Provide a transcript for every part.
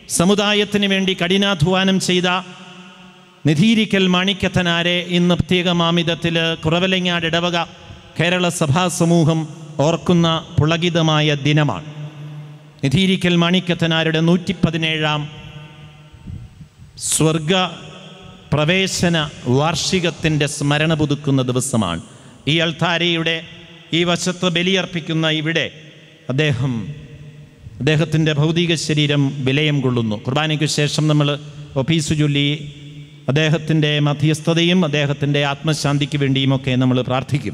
സമുദായത്തിന് വേണ്ടി കഠിനാധ്വാനം ചെയ്ത നിധീരിക്കൽ മാണിക്കത്തനാരെ ഇന്ന് പ്രത്യേകമാമിതത്തിൽ കുറവലങ്ങാട് ഇടവക കേരള സഭാ സമൂഹം ഓർക്കുന്ന പുളകിതമായ ദിനമാണ് നിധീരിക്കൽ മാണിക്കത്തനാരുടെ നൂറ്റി പതിനേഴാം സ്വർഗ പ്രവേശന വാർഷികത്തിൻ്റെ സ്മരണ പുതുക്കുന്ന ദിവസമാണ് ഈ അൾത്താരയുടെ ഈ വശത്ത് ബലിയർപ്പിക്കുന്ന ഇവിടെ അദ്ദേഹം അദ്ദേഹത്തിൻ്റെ ഭൗതിക ശരീരം വിലയം കൊള്ളുന്നു കുർബാനയ്ക്ക് ശേഷം നമ്മൾ ഒഫീസ് ചൊല്ലി അദ്ദേഹത്തിൻ്റെ മധ്യസ്ഥതയും അദ്ദേഹത്തിൻ്റെ ആത്മശാന്തിക്ക് വേണ്ടിയുമൊക്കെ നമ്മൾ പ്രാർത്ഥിക്കും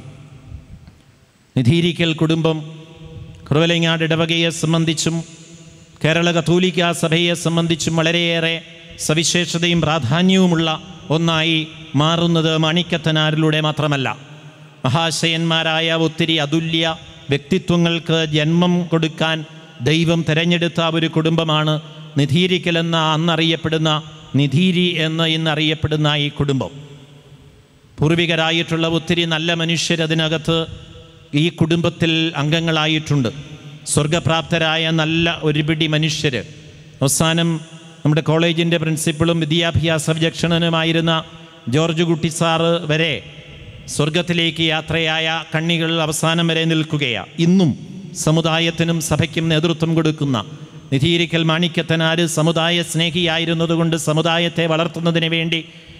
നിധീരിക്കൽ കുടുംബം കുറവലങ്ങാട് ഇടവകയെ സംബന്ധിച്ചും കേരള കത്തോലിക്ക സഭയെ സംബന്ധിച്ചും വളരെയേറെ സവിശേഷതയും പ്രാധാന്യവുമുള്ള ഒന്നായി മാറുന്നത് മാണിക്കത്തനാരിലൂടെ മാത്രമല്ല മഹാശയന്മാരായ ഒത്തിരി അതുല്യ വ്യക്തിത്വങ്ങൾക്ക് ജന്മം കൊടുക്കാൻ ദൈവം തിരഞ്ഞെടുത്ത ഒരു കുടുംബമാണ് നിധീരിക്കൽ എന്ന അന്നറിയപ്പെടുന്ന നിധീരി എന്ന് ഇന്നറിയപ്പെടുന്ന ഈ കുടുംബം പൂർവികരായിട്ടുള്ള ഒത്തിരി നല്ല മനുഷ്യരതിനകത്ത് ഈ കുടുംബത്തിൽ അംഗങ്ങളായിട്ടുണ്ട് സ്വർഗപ്രാപ്തരായ നല്ല ഒരുപിടി മനുഷ്യർ അവസാനം നമ്മുടെ കോളേജിൻ്റെ പ്രിൻസിപ്പളും വിദ്യാഭ്യാസ വിചക്ഷണനുമായിരുന്ന ജോർജ് കുട്ടി സാറ് വരെ സ്വർഗത്തിലേക്ക് യാത്രയായ കണ്ണികൾ അവസാനം വരെ നിൽക്കുകയാണ് ഇന്നും സമുദായത്തിനും സഭയ്ക്കും നേതൃത്വം കൊടുക്കുന്ന നിധീരിക്കൽ മാണിക്യത്തനാര് സമുദായ സ്നേഹിയായിരുന്നതുകൊണ്ട് സമുദായത്തെ വളർത്തുന്നതിന് വേണ്ടി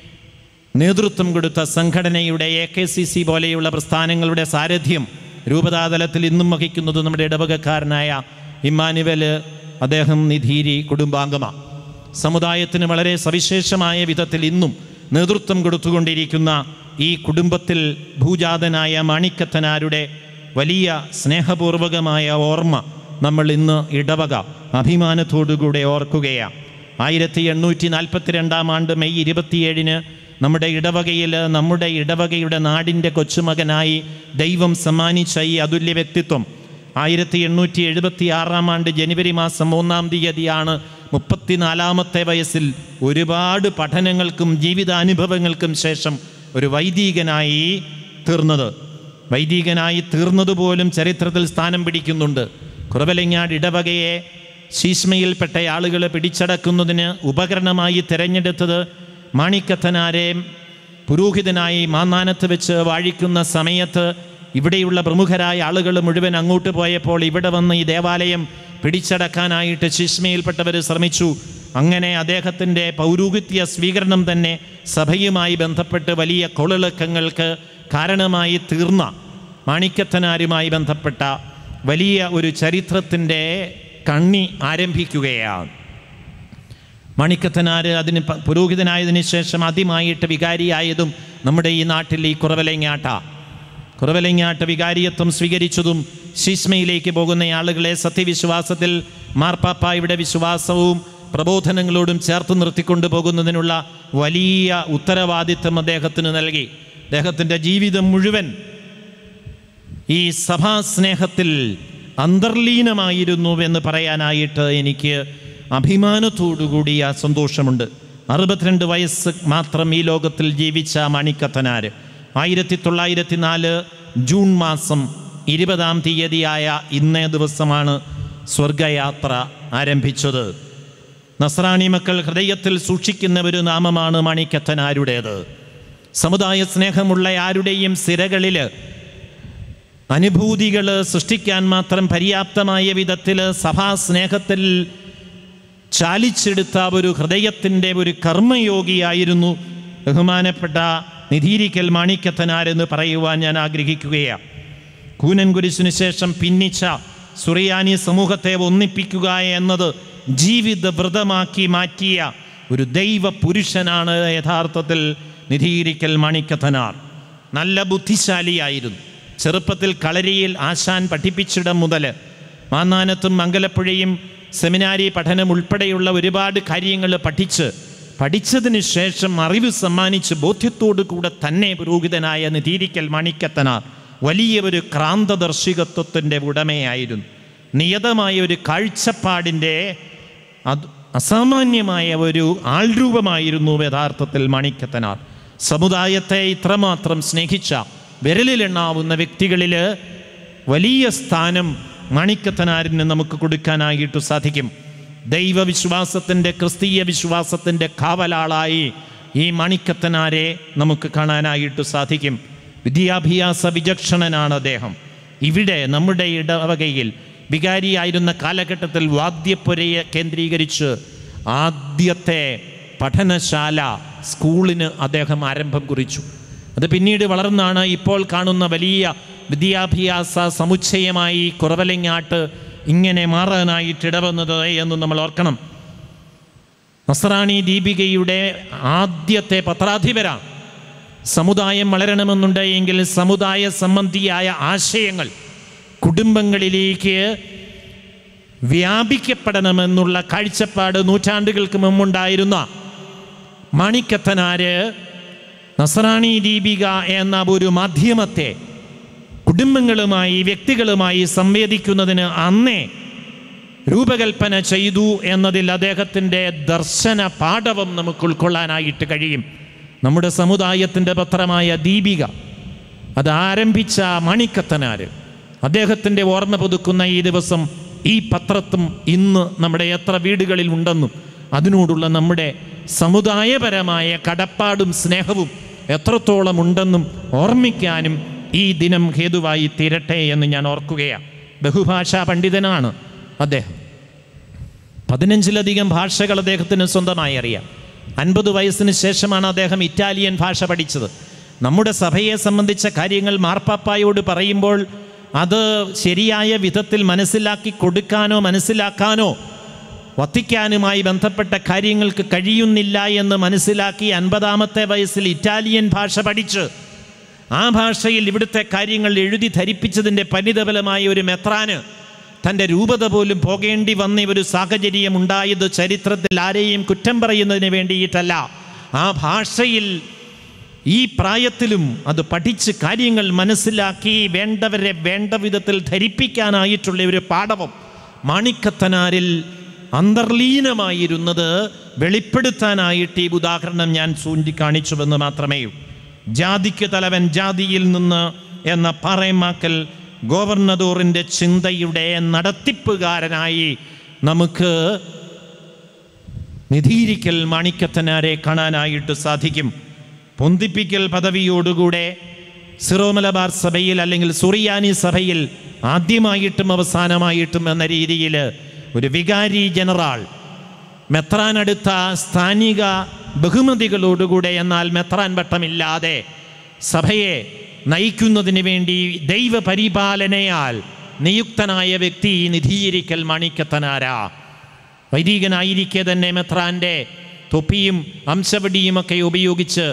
നേതൃത്വം കൊടുത്ത സംഘടനയുടെ എ കെ സി സി പോലെയുള്ള പ്രസ്ഥാനങ്ങളുടെ സാരഥ്യം രൂപതാതലത്തിൽ ഇന്നും വഹിക്കുന്നത് നമ്മുടെ ഇടവകക്കാരനായ ഇമ്മാനുവൽ അദ്ദേഹം നിധീരി കുടുംബാംഗമാണ് സമുദായത്തിന് വളരെ സവിശേഷമായ വിധത്തിൽ ഇന്നും നേതൃത്വം കൊടുത്തുകൊണ്ടിരിക്കുന്ന ഈ കുടുംബത്തിൽ ഭൂജാതനായ മാണിക്കത്തനാരുടെ വലിയ സ്നേഹപൂർവകമായ ഓർമ്മ നമ്മൾ ഇന്ന് ഇടവക അഭിമാനത്തോടുകൂടെ ഓർക്കുകയാണ് ആയിരത്തി എണ്ണൂറ്റി നാൽപ്പത്തിരണ്ടാം ആണ്ട് മെയ് ഇരുപത്തിയേഴിന് നമ്മുടെ ഇടവകയിൽ നമ്മുടെ ഇടവകയുടെ നാടിൻ്റെ കൊച്ചുമകനായി ദൈവം സമ്മാനിച്ച ഈ അതുല്യ വ്യക്തിത്വം ആയിരത്തി എണ്ണൂറ്റി എഴുപത്തി ആറാം ആണ്ട് ജനുവരി മാസം മൂന്നാം തീയതിയാണ് മുപ്പത്തിനാലാമത്തെ വയസ്സിൽ ഒരുപാട് പഠനങ്ങൾക്കും ജീവിതാനുഭവങ്ങൾക്കും ശേഷം ഒരു വൈദികനായി തീർന്നത് വൈദികനായി തീർന്നതുപോലും ചരിത്രത്തിൽ സ്ഥാനം പിടിക്കുന്നുണ്ട് കുറവലങ്ങാട് ഇടവകയെ ശീഷ്മയിൽപ്പെട്ട ആളുകളെ പിടിച്ചടക്കുന്നതിന് ഉപകരണമായി തിരഞ്ഞെടുത്തത് മാണിക്കത്തനാരെ പുരോഹിതനായി മാന്നാനത്ത് വെച്ച് വാഴിക്കുന്ന സമയത്ത് ഇവിടെയുള്ള പ്രമുഖരായ ആളുകൾ മുഴുവൻ അങ്ങോട്ട് പോയപ്പോൾ ഇവിടെ വന്ന് ഈ ദേവാലയം പിടിച്ചടക്കാനായിട്ട് ശിഷ്മയിൽപ്പെട്ടവർ ശ്രമിച്ചു അങ്ങനെ അദ്ദേഹത്തിൻ്റെ പൗരോഹിത്യ സ്വീകരണം തന്നെ സഭയുമായി ബന്ധപ്പെട്ട് വലിയ കൊളിളക്കങ്ങൾക്ക് കാരണമായി തീർന്ന മാണിക്കത്തനാരുമായി ബന്ധപ്പെട്ട വലിയ ഒരു ചരിത്രത്തിൻ്റെ കണ്ണി ആരംഭിക്കുകയാണ് മണിക്കത്തനാര് അതിന് പ- പുരോഹിതനായതിനു ശേഷം ആദ്യമായിട്ട് വികാരിയായതും നമ്മുടെ ഈ നാട്ടിൽ ഈ കുറവലങ്ങാട്ട കുറവലങ്ങാട്ട് വികാരിയത്വം സ്വീകരിച്ചതും ശീഷ്മയിലേക്ക് പോകുന്ന ആളുകളെ സത്യവിശ്വാസത്തിൽ മാർപ്പാപ്പായുടെ വിശ്വാസവും പ്രബോധനങ്ങളോടും ചേർത്ത് നിർത്തിക്കൊണ്ടു പോകുന്നതിനുള്ള വലിയ ഉത്തരവാദിത്വം അദ്ദേഹത്തിന് നൽകി അദ്ദേഹത്തിൻ്റെ ജീവിതം മുഴുവൻ ഈ സഭാസ്നേഹത്തിൽ അന്തർലീനമായിരുന്നു എന്ന് പറയാനായിട്ട് എനിക്ക് അഭിമാനത്തോടുകൂടി ആ സന്തോഷമുണ്ട് അറുപത്തിരണ്ട് വയസ്സ് മാത്രം ഈ ലോകത്തിൽ ജീവിച്ച മണിക്കത്തനാര് ആയിരത്തി തൊള്ളായിരത്തി നാല് ജൂൺ മാസം ഇരുപതാം തീയതിയായ ഇന്നേ ദിവസമാണ് സ്വർഗയാത്ര ആരംഭിച്ചത് നസ്രാണി മക്കൾ ഹൃദയത്തിൽ സൂക്ഷിക്കുന്ന ഒരു നാമമാണ് മണിക്കത്തനാരുടേത് സമുദായ സ്നേഹമുള്ള ആരുടെയും സിരകളിൽ അനുഭൂതികൾ സൃഷ്ടിക്കാൻ മാത്രം പര്യാപ്തമായ വിധത്തിൽ സഭാസ്നേഹത്തിൽ ചാലിച്ചെടുത്ത ഒരു ഹൃദയത്തിൻ്റെ ഒരു കർമ്മയോഗിയായിരുന്നു ബഹുമാനപ്പെട്ട നിധീരിക്കൽ മാണിക്കത്തനാരെന്ന് പറയുവാൻ ഞാൻ ആഗ്രഹിക്കുകയാണ് കൂനൻ കുരിശിനു ശേഷം ഭിന്നിച്ച സുറിയാനി സമൂഹത്തെ ഒന്നിപ്പിക്കുക എന്നത് ജീവിത വ്രതമാക്കി മാറ്റിയ ഒരു ദൈവ പുരുഷനാണ് യഥാർത്ഥത്തിൽ നിധീരിക്കൽ മാണിക്കത്തനാർ നല്ല ബുദ്ധിശാലിയായിരുന്നു ചെറുപ്പത്തിൽ കളരിയിൽ ആശാൻ പഠിപ്പിച്ചിടം മുതൽ മാന്നാനത്തും മംഗലപ്പുഴയും സെമിനാരി പഠനം ഉൾപ്പെടെയുള്ള ഒരുപാട് കാര്യങ്ങൾ പഠിച്ച് പഠിച്ചതിന് ശേഷം അറിവ് സമ്മാനിച്ച് ബോധ്യത്തോടു കൂടെ തന്നെ പുരോഹിതനായ നിധീരിക്കൽ മാണിക്കത്തനാർ വലിയ ഒരു ക്രാന്തദർശികത്വത്തിൻ്റെ ഉടമയായിരുന്നു നിയതമായ ഒരു കാഴ്ചപ്പാടിൻ്റെ അത് അസാമാന്യമായ ഒരു ആൾരൂപമായിരുന്നു യഥാർത്ഥത്തിൽ മാണിക്കത്തനാർ സമുദായത്തെ ഇത്രമാത്രം സ്നേഹിച്ച വിരലിലെണ്ണാവുന്ന വ്യക്തികളിൽ വലിയ സ്ഥാനം മാണിക്കത്തനാരിന് നമുക്ക് കൊടുക്കാനായിട്ട് സാധിക്കും ദൈവവിശ്വാസത്തിൻ്റെ ക്രിസ്തീയ വിശ്വാസത്തിൻ്റെ കാവലാളായി ഈ മണിക്കത്തനാരെ നമുക്ക് കാണാനായിട്ട് സാധിക്കും വിദ്യാഭ്യാസ വിചക്ഷണനാണ് അദ്ദേഹം ഇവിടെ നമ്മുടെ ഇടവകയിൽ വികാരിയായിരുന്ന കാലഘട്ടത്തിൽ വാദ്യപ്പുരയെ കേന്ദ്രീകരിച്ച് ആദ്യത്തെ പഠനശാല സ്കൂളിന് അദ്ദേഹം ആരംഭം കുറിച്ചു അത് പിന്നീട് വളർന്നാണ് ഇപ്പോൾ കാണുന്ന വലിയ വിദ്യാഭ്യാസ സമുച്ചയമായി കുറവലങ്ങാട്ട് ഇങ്ങനെ മാറാനായിട്ട് ഇടവന്നത് എന്ന് നമ്മൾ ഓർക്കണം നസ്രാണി ദീപികയുടെ ആദ്യത്തെ പത്രാധിപരാണ് സമുദായം വളരണമെന്നുണ്ട് എങ്കിൽ സമുദായ സംബന്ധിയായ ആശയങ്ങൾ കുടുംബങ്ങളിലേക്ക് വ്യാപിക്കപ്പെടണമെന്നുള്ള കാഴ്ചപ്പാട് നൂറ്റാണ്ടുകൾക്ക് മുമ്പുണ്ടായിരുന്ന മാണിക്കത്തനാര് നസറാണി ദീപിക എന്ന ഒരു മാധ്യമത്തെ കുടുംബങ്ങളുമായി വ്യക്തികളുമായി സംവേദിക്കുന്നതിന് അന്നേ രൂപകൽപ്പന ചെയ്തു എന്നതിൽ അദ്ദേഹത്തിൻ്റെ ദർശന പാഠവം നമുക്ക് ഉൾക്കൊള്ളാനായിട്ട് കഴിയും നമ്മുടെ സമുദായത്തിൻ്റെ പത്രമായ ദീപിക അത് ആരംഭിച്ച മണിക്കത്തനാര് അദ്ദേഹത്തിൻ്റെ ഓർമ്മ പുതുക്കുന്ന ഈ ദിവസം ഈ പത്രത്തും ഇന്ന് നമ്മുടെ എത്ര വീടുകളിൽ ഉണ്ടെന്നും അതിനോടുള്ള നമ്മുടെ സമുദായപരമായ കടപ്പാടും സ്നേഹവും എത്രത്തോളം ഉണ്ടെന്നും ഓർമ്മിക്കാനും ഈ ദിനം ഹേതുവായി തീരട്ടെ എന്ന് ഞാൻ ഓർക്കുകയാണ് ബഹുഭാഷാ പണ്ഡിതനാണ് അദ്ദേഹം പതിനഞ്ചിലധികം ഭാഷകൾ അദ്ദേഹത്തിന് സ്വന്തമായി അറിയാം അൻപത് വയസ്സിന് ശേഷമാണ് അദ്ദേഹം ഇറ്റാലിയൻ ഭാഷ പഠിച്ചത് നമ്മുടെ സഭയെ സംബന്ധിച്ച കാര്യങ്ങൾ മാർപ്പാപ്പായോട് പറയുമ്പോൾ അത് ശരിയായ വിധത്തിൽ മനസ്സിലാക്കി കൊടുക്കാനോ മനസ്സിലാക്കാനോ വത്തിക്കാനുമായി ബന്ധപ്പെട്ട കാര്യങ്ങൾക്ക് കഴിയുന്നില്ല എന്ന് മനസ്സിലാക്കി അൻപതാമത്തെ വയസ്സിൽ ഇറ്റാലിയൻ ഭാഷ പഠിച്ച് ആ ഭാഷയിൽ ഇവിടുത്തെ കാര്യങ്ങൾ എഴുതി ധരിപ്പിച്ചതിൻ്റെ പരിതഫലമായ ഒരു മെത്രാന് തൻ്റെ രൂപത പോലും പോകേണ്ടി വന്ന ഒരു സാഹചര്യം ഉണ്ടായത് ചരിത്രത്തിൽ ആരെയും കുറ്റം പറയുന്നതിന് വേണ്ടിയിട്ടല്ല ആ ഭാഷയിൽ ഈ പ്രായത്തിലും അത് പഠിച്ച് കാര്യങ്ങൾ മനസ്സിലാക്കി വേണ്ടവരെ വേണ്ട വിധത്തിൽ ധരിപ്പിക്കാനായിട്ടുള്ള ഒരു പാഠവും മാണിക്കത്തനാരിൽ അന്തർലീനമായിരുന്നത് വെളിപ്പെടുത്താനായിട്ട് ഈ ഉദാഹരണം ഞാൻ ചൂണ്ടിക്കാണിച്ചുവെന്ന് മാത്രമേ ജാതിക്ക് തലവൻ ജാതിയിൽ നിന്ന് എന്ന പറയമാക്കൽ ഗോവർണദോറിൻ്റെ ചിന്തയുടെ നടത്തിപ്പുകാരനായി നമുക്ക് നിധീരിക്കൽ മാണിക്കത്തനാരെ കാണാനായിട്ട് സാധിക്കും പൊന്തിപ്പിക്കൽ പദവിയോടുകൂടെ സിറോ മലബാർ സഭയിൽ അല്ലെങ്കിൽ സുറിയാനി സഭയിൽ ആദ്യമായിട്ടും അവസാനമായിട്ടും എന്ന രീതിയിൽ ഒരു വികാരി ജനറൽ മെത്രാൻ അടുത്ത സ്ഥാനിക ബഹുമതികളോടുകൂടെ എന്നാൽ മെത്രാൻ വട്ടമില്ലാതെ സഭയെ നയിക്കുന്നതിന് വേണ്ടി ദൈവപരിപാലനയാൽ നിയുക്തനായ വ്യക്തി നിധീകരിക്കൽ മാണിക്കത്തനാരാ വൈദികനായിരിക്കെ തന്നെ മെത്രാൻ്റെ തൊപ്പിയും അംശവടിയുമൊക്കെ ഉപയോഗിച്ച്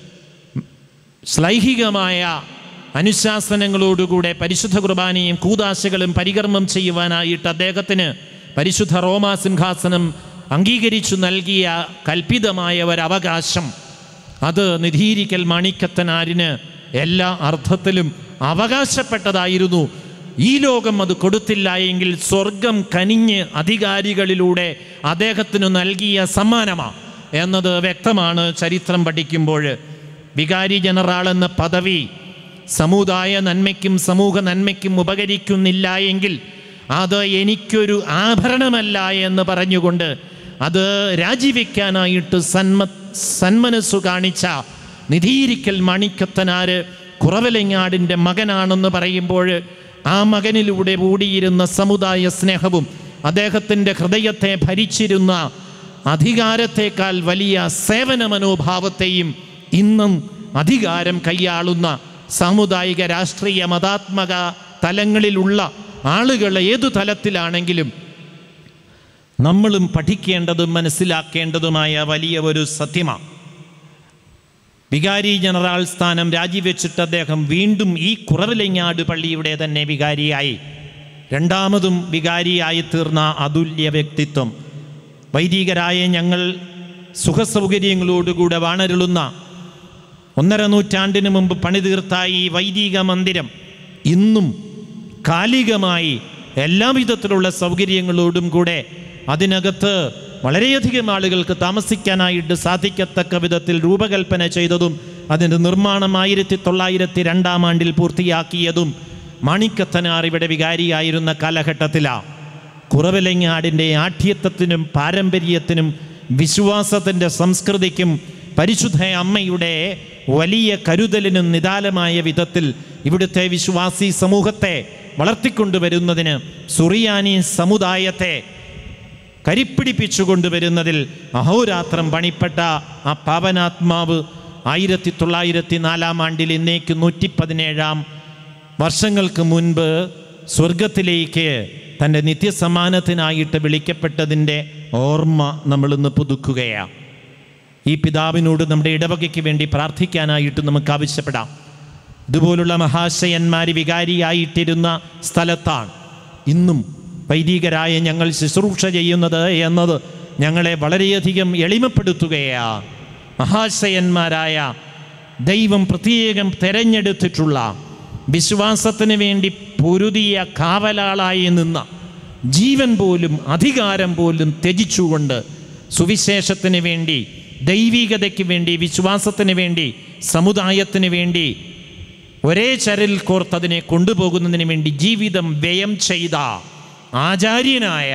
ശ്ലൈഹികമായ അനുശാസനങ്ങളോടുകൂടെ പരിശുദ്ധ കുർബാനയും കൂതാശകളും പരികർമ്മം ചെയ്യുവാനായിട്ട് അദ്ദേഹത്തിന് പരിശുദ്ധ റോമാ സിംഹാസനം അംഗീകരിച്ചു നൽകിയ കൽപ്പിതമായ ഒരവകാശം അത് നിധീരിക്കൽ മാണിക്കത്തനാരിന് എല്ലാ അർത്ഥത്തിലും അവകാശപ്പെട്ടതായിരുന്നു ഈ ലോകം അത് കൊടുത്തില്ല എങ്കിൽ സ്വർഗം കനിഞ്ഞ് അധികാരികളിലൂടെ അദ്ദേഹത്തിന് നൽകിയ സമ്മാനമാണ് എന്നത് വ്യക്തമാണ് ചരിത്രം പഠിക്കുമ്പോൾ വികാരി ജനറൽ എന്ന പദവി സമുദായ നന്മയ്ക്കും സമൂഹ നന്മയ്ക്കും ഉപകരിക്കുന്നില്ല എങ്കിൽ അത് എനിക്കൊരു ആഭരണമല്ല എന്ന് പറഞ്ഞുകൊണ്ട് അത് രാജിവെക്കാനായിട്ട് സന്മ സന്മനസ്സു കാണിച്ച നിധീരിക്കൽ മണിക്കത്തനാര് കുറവലങ്ങാടിൻ്റെ മകനാണെന്ന് പറയുമ്പോൾ ആ മകനിലൂടെ കൂടിയിരുന്ന സമുദായ സ്നേഹവും അദ്ദേഹത്തിൻ്റെ ഹൃദയത്തെ ഭരിച്ചിരുന്ന അധികാരത്തേക്കാൾ വലിയ സേവന മനോഭാവത്തെയും ഇന്നും അധികാരം കൈയാളുന്ന സാമുദായിക രാഷ്ട്രീയ മതാത്മക തലങ്ങളിലുള്ള ആളുകൾ ഏതു തലത്തിലാണെങ്കിലും നമ്മളും പഠിക്കേണ്ടതും മനസ്സിലാക്കേണ്ടതുമായ വലിയ ഒരു സത്യമാണ് വികാരി ജനറൽ സ്ഥാനം രാജിവെച്ചിട്ട് അദ്ദേഹം വീണ്ടും ഈ കുറവിലങ്ങാട് പള്ളിയുടെ തന്നെ വികാരിയായി രണ്ടാമതും വികാരിയായി തീർന്ന അതുല്യ വ്യക്തിത്വം വൈദികരായ ഞങ്ങൾ സുഖസൗകര്യങ്ങളോടുകൂടെ വാണരുളുന്ന ഒന്നര നൂറ്റാണ്ടിന് മുമ്പ് പണിതീർത്ത ഈ വൈദിക മന്ദിരം ഇന്നും കാലികമായി എല്ലാവിധത്തിലുള്ള സൗകര്യങ്ങളോടും കൂടെ അതിനകത്ത് വളരെയധികം ആളുകൾക്ക് താമസിക്കാനായിട്ട് സാധിക്കത്തക്ക വിധത്തിൽ രൂപകൽപ്പന ചെയ്തതും അതിൻ്റെ നിർമ്മാണം ആയിരത്തി തൊള്ളായിരത്തി രണ്ടാം ആണ്ടിൽ പൂർത്തിയാക്കിയതും മാണിക്കത്തനാർ ഇവിടെ വികാരിയായിരുന്ന കാലഘട്ടത്തിലാണ് കുറവിലങ്ങാടിൻ്റെ ആഠ്യത്വത്തിനും പാരമ്പര്യത്തിനും വിശ്വാസത്തിൻ്റെ സംസ്കൃതിക്കും പരിശുദ്ധ അമ്മയുടെ വലിയ കരുതലിനും നിദാനമായ വിധത്തിൽ ഇവിടുത്തെ വിശ്വാസി സമൂഹത്തെ വളർത്തിക്കൊണ്ടുവരുന്നതിന് സുറിയാനി സമുദായത്തെ കരിപ്പിടിപ്പിച്ചു കൊണ്ടുവരുന്നതിൽ അഹോരാത്രം പണിപ്പെട്ട ആ പാവനാത്മാവ് ആയിരത്തി തൊള്ളായിരത്തി നാലാം ആണ്ടിൽ ഇന്നേക്ക് നൂറ്റി പതിനേഴാം വർഷങ്ങൾക്ക് മുൻപ് സ്വർഗത്തിലേക്ക് തൻ്റെ നിത്യസമാനത്തിനായിട്ട് വിളിക്കപ്പെട്ടതിൻ്റെ ഓർമ്മ നമ്മളിന്ന് പുതുക്കുകയാണ് ഈ പിതാവിനോട് നമ്മുടെ ഇടവകയ്ക്ക് വേണ്ടി പ്രാർത്ഥിക്കാനായിട്ട് നമുക്ക് ആവശ്യപ്പെടാം ഇതുപോലുള്ള മഹാശയന്മാർ വികാരിയായിട്ടിരുന്ന സ്ഥലത്താണ് ഇന്നും വൈദികരായ ഞങ്ങൾ ശുശ്രൂഷ ചെയ്യുന്നത് എന്നത് ഞങ്ങളെ വളരെയധികം എളിമപ്പെടുത്തുകയാണ് മഹാശയന്മാരായ ദൈവം പ്രത്യേകം തെരഞ്ഞെടുത്തിട്ടുള്ള വിശ്വാസത്തിന് വേണ്ടി പൊരുതിയ കാവലാളായി നിന്ന ജീവൻ പോലും അധികാരം പോലും ത്യജിച്ചുകൊണ്ട് സുവിശേഷത്തിന് വേണ്ടി ദൈവികതയ്ക്ക് വേണ്ടി വിശ്വാസത്തിന് വേണ്ടി സമുദായത്തിന് വേണ്ടി ഒരേ ചരൽ കോർത്തതിനെ കൊണ്ടുപോകുന്നതിന് വേണ്ടി ജീവിതം വ്യയം ചെയ്ത ആചാര്യനായ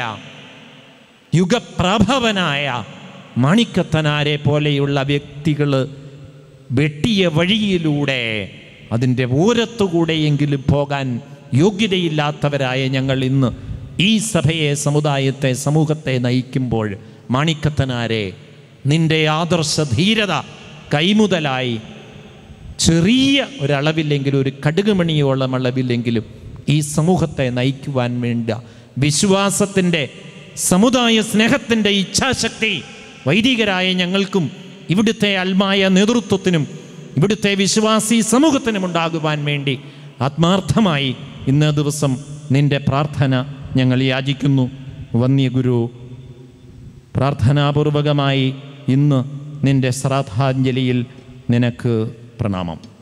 യുഗപ്രഭവനായ മാണിക്കത്തനാരെ പോലെയുള്ള വ്യക്തികൾ വെട്ടിയ വഴിയിലൂടെ അതിൻ്റെ ഓരത്തുകൂടെയെങ്കിലും പോകാൻ യോഗ്യതയില്ലാത്തവരായ ഞങ്ങൾ ഇന്ന് ഈ സഭയെ സമുദായത്തെ സമൂഹത്തെ നയിക്കുമ്പോൾ മാണിക്കത്തനാരെ നിന്റെ ആദർശ ധീരത കൈമുതലായി ചെറിയ ഒരളവില്ലെങ്കിലും ഒരു കടുകുമണിയോളം അളവില്ലെങ്കിലും ഈ സമൂഹത്തെ നയിക്കുവാൻ വേണ്ട വിശ്വാസത്തിൻ്റെ സമുദായ സ്നേഹത്തിൻ്റെ ഇച്ഛാശക്തി വൈദികരായ ഞങ്ങൾക്കും ഇവിടുത്തെ അൽമായ നേതൃത്വത്തിനും ഇവിടുത്തെ വിശ്വാസി സമൂഹത്തിനും ഉണ്ടാകുവാൻ വേണ്ടി ആത്മാർത്ഥമായി ഇന്ന ദിവസം നിന്റെ പ്രാർത്ഥന ഞങ്ങൾ യാചിക്കുന്നു വന്യഗുരു പ്രാർത്ഥനാപൂർവകമായി ഇന്ന് നിന്റെ ശ്രാദ്ധാഞ്ജലിയിൽ നിനക്ക് പ്രണാമം